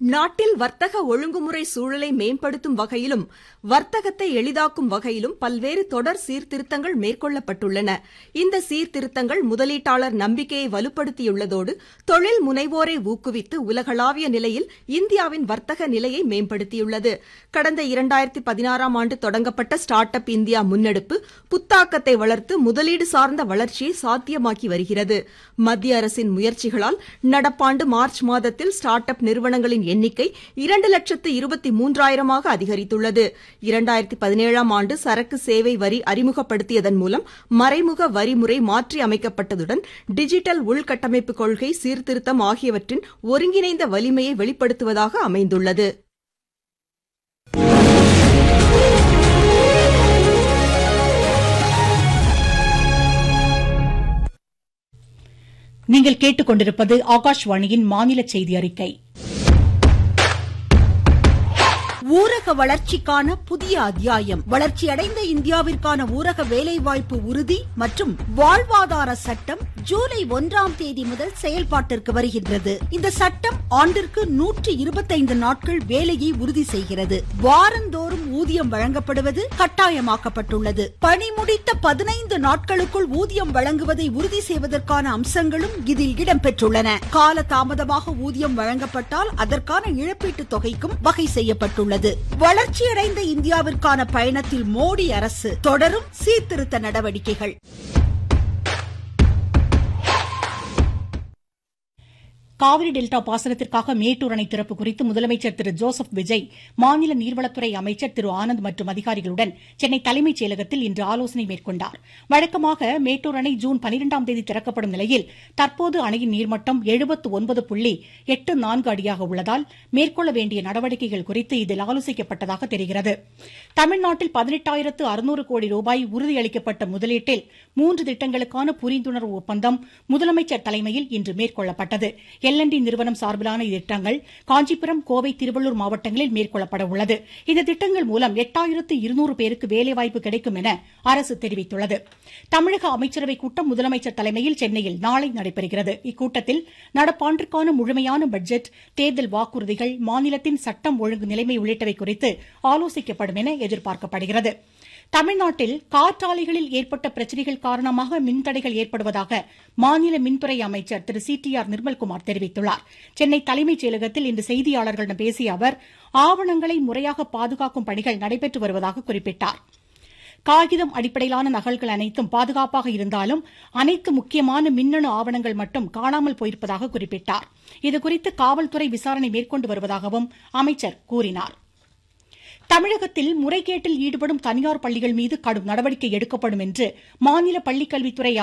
நாட்டில் வர்த்தக ஒழுங்குமுறை சூழலை மேம்படுத்தும் வகையிலும் வர்த்தகத்தை எளிதாக்கும் வகையிலும் பல்வேறு தொடர் சீர்திருத்தங்கள் மேற்கொள்ளப்பட்டுள்ளன இந்த சீர்திருத்தங்கள் முதலீட்டாளர் நம்பிக்கையை வலுப்படுத்தியுள்ளதோடு தொழில் முனைவோரை ஊக்குவித்து உலகளாவிய நிலையில் இந்தியாவின் வர்த்தக நிலையை மேம்படுத்தியுள்ளது கடந்த இரண்டாயிரத்தி பதினாறாம் ஆண்டு தொடங்கப்பட்ட ஸ்டார்ட் அப் இந்தியா முன்னெடுப்பு புத்தாக்கத்தை வளர்த்து முதலீடு சார்ந்த வளர்ச்சியை சாத்தியமாக்கி வருகிறது மத்திய அரசின் முயற்சிகளால் நடப்பாண்டு மார்ச் மாதத்தில் ஸ்டார்ட் அப் நிறுவனங்களின் எண்ணிக்கை இரண்டு லட்சத்து இருபத்தி மூன்றாயிரமாக அதிகரித்துள்ளது இரண்டாயிரத்தி பதினேழாம் ஆண்டு சரக்கு சேவை வரி அறிமுகப்படுத்தியதன் மூலம் மறைமுக வரிமுறை மாற்றி அமைக்கப்பட்டதுடன் டிஜிட்டல் உள்கட்டமைப்பு கொள்கை சீர்திருத்தம் ஆகியவற்றின் ஒருங்கிணைந்த வலிமையை வெளிப்படுத்துவதாக அமைந்துள்ளது நீங்கள் கேட்டுக்கொண்டிருப்பது ஆகாஷ்வாணியின் மாநில செய்தி அறிக்கை ஊரக வளர்ச்சிக்கான புதிய அத்தியாயம் வளர்ச்சியடைந்த இந்தியாவிற்கான ஊரக வேலைவாய்ப்பு உறுதி மற்றும் வாழ்வாதார சட்டம் ஜூலை ஒன்றாம் தேதி முதல் செயல்பாட்டிற்கு வருகின்றது இந்த சட்டம் ஆண்டிற்கு நூற்றி இருபத்தைந்து நாட்கள் வேலையை உறுதி செய்கிறது வாரந்தோறும் ஊதியம் வழங்கப்படுவது கட்டாயமாக்கப்பட்டுள்ளது பணி முடித்த பதினைந்து நாட்களுக்குள் ஊதியம் வழங்குவதை உறுதி செய்வதற்கான அம்சங்களும் இதில் இடம்பெற்றுள்ளன கால தாமதமாக ஊதியம் வழங்கப்பட்டால் அதற்கான இழப்பீட்டுத் தொகைக்கும் வகை செய்யப்பட்டுள்ளது உள்ளது வளர்ச்சியடைந்த இந்தியாவிற்கான பயணத்தில் மோடி அரசு தொடரும் சீர்திருத்த நடவடிக்கைகள் காவிரி டெல்டா பாசனத்திற்காக மேட்டூர் அணை திறப்பு குறித்து முதலமைச்சர் திரு ஜோசப் விஜய் மாநில நீர்வளத்துறை அமைச்சர் திரு ஆனந்த் மற்றும் அதிகாரிகளுடன் சென்னை தலைமைச் செயலகத்தில் இன்று ஆலோசனை மேற்கொண்டார் வழக்கமாக மேட்டூர் அணை ஜூன் பனிரெண்டாம் தேதி திறக்கப்படும் நிலையில் தற்போது அணையின் நீர்மட்டம் எழுபத்து ஒன்பது புள்ளி எட்டு நான்கு அடியாக உள்ளதால் மேற்கொள்ள வேண்டிய நடவடிக்கைகள் குறித்து இதில் ஆலோசிக்கப்பட்டதாக தெரிகிறது தமிழ்நாட்டில் பதினெட்டாயிரத்து அறுநூறு கோடி ரூபாய் உறுதியளிக்கப்பட்ட முதலீட்டில் மூன்று திட்டங்களுக்கான புரிந்துணர்வு ஒப்பந்தம் முதலமைச்சர் தலைமையில் இன்று மேற்கொள்ளப்பட்டது எல் டி நிறுவனம் சார்பிலான திட்டங்கள் காஞ்சிபுரம் கோவை திருவள்ளூர் மாவட்டங்களில் மேற்கொள்ளப்பட உள்ளது இந்த திட்டங்கள் மூலம் எட்டாயிரத்து இருநூறு பேருக்கு வேலைவாய்ப்பு கிடைக்கும் என அரசு தெரிவித்துள்ளது தமிழக அமைச்சரவைக் கூட்டம் முதலமைச்சர் தலைமையில் சென்னையில் நாளை நடைபெறுகிறது இக்கூட்டத்தில் நடப்பாண்டிற்கான முழுமையான பட்ஜெட் தேர்தல் வாக்குறுதிகள் மாநிலத்தின் சட்டம் ஒழுங்கு நிலைமை உள்ளிட்டவை குறித்து ஆலோசிக்கப்படும் என எதிர்பார்க்கப்படுகிறது தமிழ்நாட்டில் காற்றாலைகளில் ஏற்பட்ட பிரச்சினைகள் காரணமாக மின்தடைகள் ஏற்படுவதாக மாநில மின்துறை அமைச்சர் Thiru C T R Nirmalkumar தெரிவித்துள்ளார் சென்னை தலைமைச் செயலகத்தில் இன்று செய்தியாளர்களிடம் பேசிய அவர் ஆவணங்களை முறையாக பாதுகாக்கும் பணிகள் நடைபெற்று வருவதாக குறிப்பிட்டார் காகிதம் அடிப்படையிலான நகல்கள் அனைத்தும் பாதுகாப்பாக இருந்தாலும் அனைத்து முக்கியமான மின்னணு ஆவணங்கள் மட்டும் காணாமல் போயிருப்பதாக குறிப்பிட்டார் இதுகுறித்து காவல்துறை விசாரணை மேற்கொண்டு வருவதாகவும் அமைச்சர் கூறினார் தமிழகத்தில் முறைகேட்டில் ஈடுபடும் தனியார் பள்ளிகள் மீது கடும் நடவடிக்கை எடுக்கப்படும் என்று மாநில பள்ளிக்கல்வித்துறை